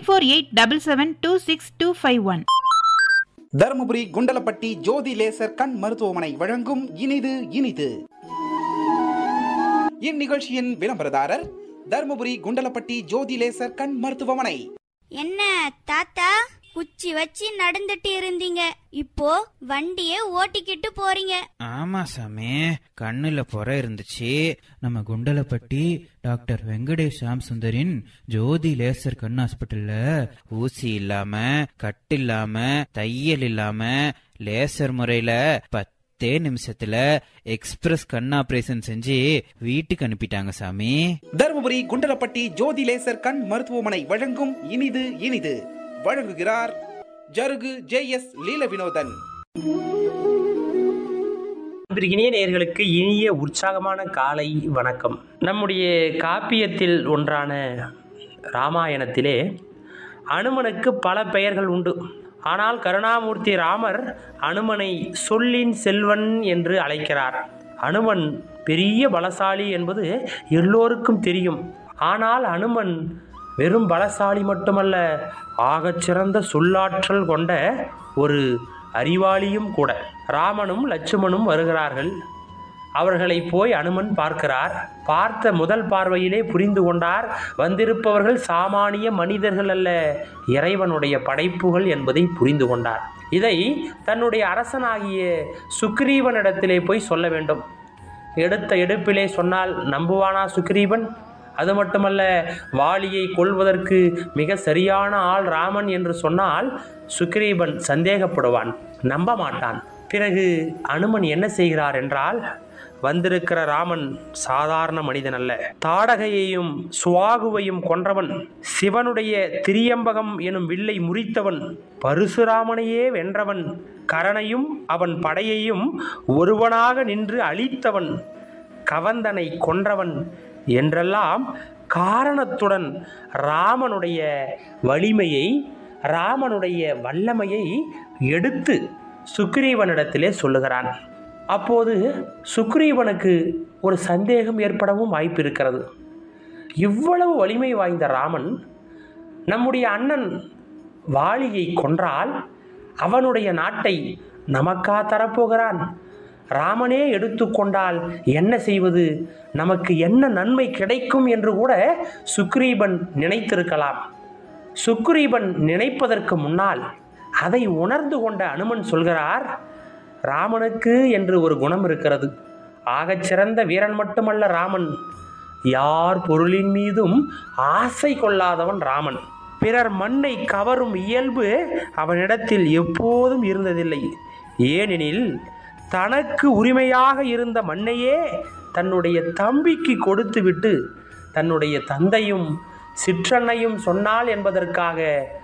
four eight double seven two six two five one Dharmapuri Kundalapatti Jyothi laser கண் மருத்துவமனை வழங்கும் இனிது இனிது இந்நிகழ்ச்சியின் விளம்பரதாரர் தருமபுரி குண்டலப்பட்டி ஜோதி லேசர் கண் மருத்துவமனை என்ன தாத்தா குச்சி வச்சு நடந்துட்டு இருந்தீங்க இப்போ வண்டியே ஓட்டிக்கிட்டு போறீங்க ஆமா சாமி கண்ணுல புற இருந்துச்சு நம்ம குண்டலப்பட்டி டாக்டர் வெங்கடேஷ் சாம் சுந்தரின் ஜோதி லேசர் கண் ஹாஸ்பிட்டல்ல ஊசி இல்லாம கட்டு இல்லாம தையல் இல்லாம லேசர் முறையில பத்தே நிமிஷத்துல எக்ஸ்பிரஸ் கண் ஆபரேஷன் செஞ்சு வீட்டுக்கு அனுப்பிட்டாங்க சாமி தருமபுரி குண்டலப்பட்டி ஜோதி லேசர் கண் மருத்துவமனை வழங்கும் இனிது இனிது வழங்குகிறார் ஜருகு ஜே எஸ் லீல வினோதன் இனிய நேயர்களுக்கு இனிய உற்சாகமான காலை வணக்கம் நம்முடைய காப்பியத்தில் ஒன்றான ராமாயணத்திலே அனுமனுக்கு பல பெயர்கள் உண்டு ஆனால் கருணாமூர்த்தி ராமர் அனுமனை சொல்லின் செல்வன் என்று அழைக்கிறார் அனுமன் பெரிய பலசாலி என்பது எல்லோருக்கும் தெரியும் ஆனால் அனுமன் வெறும் பலசாலி மட்டுமல்ல ஆகச் சிறந்த சொல்லாற்றல் கொண்ட ஒரு அறிவாளியும் கூட ராமனும் லட்சுமணும் வருகிறார்கள் அவர்களை போய் அனுமன் பார்க்கிறார் பார்த்த முதல் பார்வையிலே புரிந்து கொண்டார் வந்திருப்பவர்கள் சாமானிய மனிதர்கள் அல்ல இறைவனுடைய படைப்புகள் என்பதை புரிந்து கொண்டார் இதை தன்னுடைய அரசனாகிய சுக்ரீவனிடத்திலே போய் சொல்ல வேண்டும் எடுத்த எடுப்பிலே சொன்னால் நம்புவானா சுக்ரீவன் அது மட்டுமல்ல வாலியை கொள்வதற்கு மிக சரியான ஆள் ராமன் என்று சொன்னால் சுக்ரீவன் சந்தேகப்படுவான் நம்ப மாட்டான் பிறகு அனுமன் என்ன செய்கிறார் என்றால் வந்திருக்கிற ராமன் சாதாரண மனிதன் அல்ல தாடகையையும் சுவாகுவையும் கொன்றவன் சிவனுடைய திரியம்பகம் எனும் வில்லை முறித்தவன் பரசுராமனையே வென்றவன் கரணையும் அவன் படையையும் ஒருவனாக நின்று அழித்தவன் கவந்தனை கொன்றவன் என்றெல்லாம் காரணத்துடன் ராமனுடைய வலிமையை ராமனுடைய வல்லமையை எடுத்து சுக்ரீவனிடத்திலே சொல்லுகிறான் அப்போது சுக்ரீவனுக்கு ஒரு சந்தேகம் ஏற்படவும் வாய்ப்பு இருக்கிறது இவ்வளவு வலிமை வாய்ந்த ராமன் நம்முடைய அண்ணன் வாலியை கொன்றால் அவனுடைய நாட்டை நமக்கா தரப்போகிறான் ராமனே எடுத்துக்கொண்டால் என்ன செய்வது நமக்கு என்ன நன்மை கிடைக்கும் என்று கூட சுக்ரீபன் நினைத்திருக்கலாம் சுக்ரீபன் நினைப்பதற்கு முன்னால் அதை உணர்ந்து கொண்ட அனுமன் சொல்கிறார் ராமனுக்கு என்று ஒரு குணம் இருக்கிறது ஆகச் சிறந்த வீரன் மட்டுமல்ல ராமன் யார் பொருளின் மீதும் ஆசை கொள்ளாதவன் ராமன் பிறர் மண்ணை கவரும் இயல்பு அவனிடத்தில் எப்போதும் இருந்ததில்லை ஏனெனில் தனக்கு உரிமையாக இருந்த மண்ணையே தன்னுடைய தம்பிக்கு கொடுத்துவிட்டு தன்னுடைய தந்தையும் சிற்றன்னையும் சொன்னாள் என்பதற்காக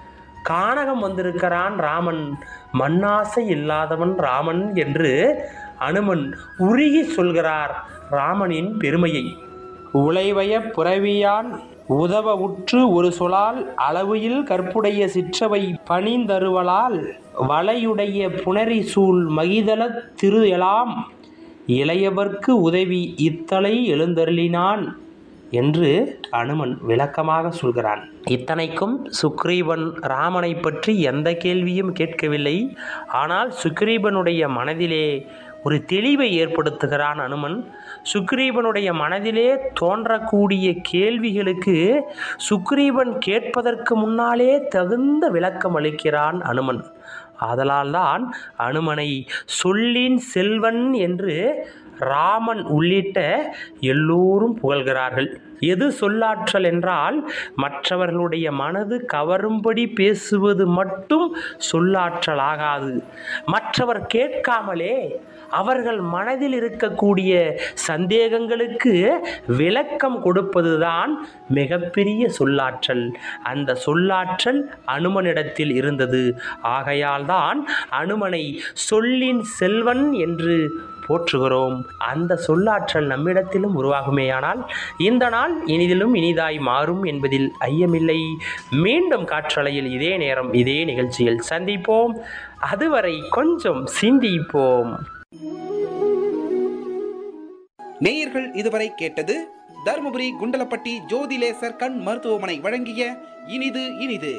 கானகம் வந்திருக்கிறான் ராமன் மண்ணாசை இல்லாதவன் ராமன் என்று அனுமன் உருகி சொல்கிறார் ராமனின் பெருமையை உழைவய புறவியான் உதவ உற்று ஒரு சொலால் அளவையில் கற்புடைய சிற்றவை பணிந்தருவலால் வளையுடைய புனரி சூழ் மகிதல திரு எலாம் இளையவர்க்கு உதவி இத்தலை எழுந்தருளினான் என்று அனுமன் விளக்கமாக சொல்கிறான் இத்தனைக்கும் சுக்ரீவன் ராமனை பற்றி எந்த கேள்வியும் கேட்கவில்லை ஆனால் சுக்ரீவனுடைய மனதிலே ஒரு தெளிவை ஏற்படுத்துகிறான் அனுமன் சுக்ரீவனுடைய மனதிலே தோன்றக்கூடிய கேள்விகளுக்கு சுக்ரீவன் கேட்பதற்கு முன்னாலே தகுந்த விளக்கம் அளிக்கிறான் அனுமன் ஆதலால்தான் அனுமனை சொல்லின் செல்வன் என்று ராமன் உள்ளிட்ட எல்லோரும் புகழ்கிறார்கள் எது சொல்லாற்றல் என்றால் மற்றவர்களுடைய மனது கவரும்படி பேசுவது மட்டும் சொல்லாற்றல் ஆகாது மற்றவர் கேட்காமலே அவர்கள் மனதில் இருக்கக்கூடிய சந்தேகங்களுக்கு விளக்கம் கொடுப்பதுதான் மிகப்பெரிய சொல்லாற்றல் அந்த சொல்லாற்றல் அனுமனிடத்தில் இருந்தது ஆகையால் தான் அனுமனை சொல்லின் செல்வன் என்று போற்றுகிறோம் அந்த சொல்லாற்றல் நம்மிடத்திலும் உருவாகுமேயானால் இந்த நாள் இனிதிலும் இனிதாய் மாறும் என்பதில் ஐயமில்லை மீண்டும் காற்றலையில் இதே நேரம் இதே நிகழ்ச்சியில் சந்திப்போம் அதுவரை கொஞ்சம் சிந்திப்போம் நேயர்கள் இதுவரை கேட்டது தருமபுரி குண்டலப்பட்டி ஜோதிலேசர் கண் மருத்துவமனை வழங்கிய இனிது இனிது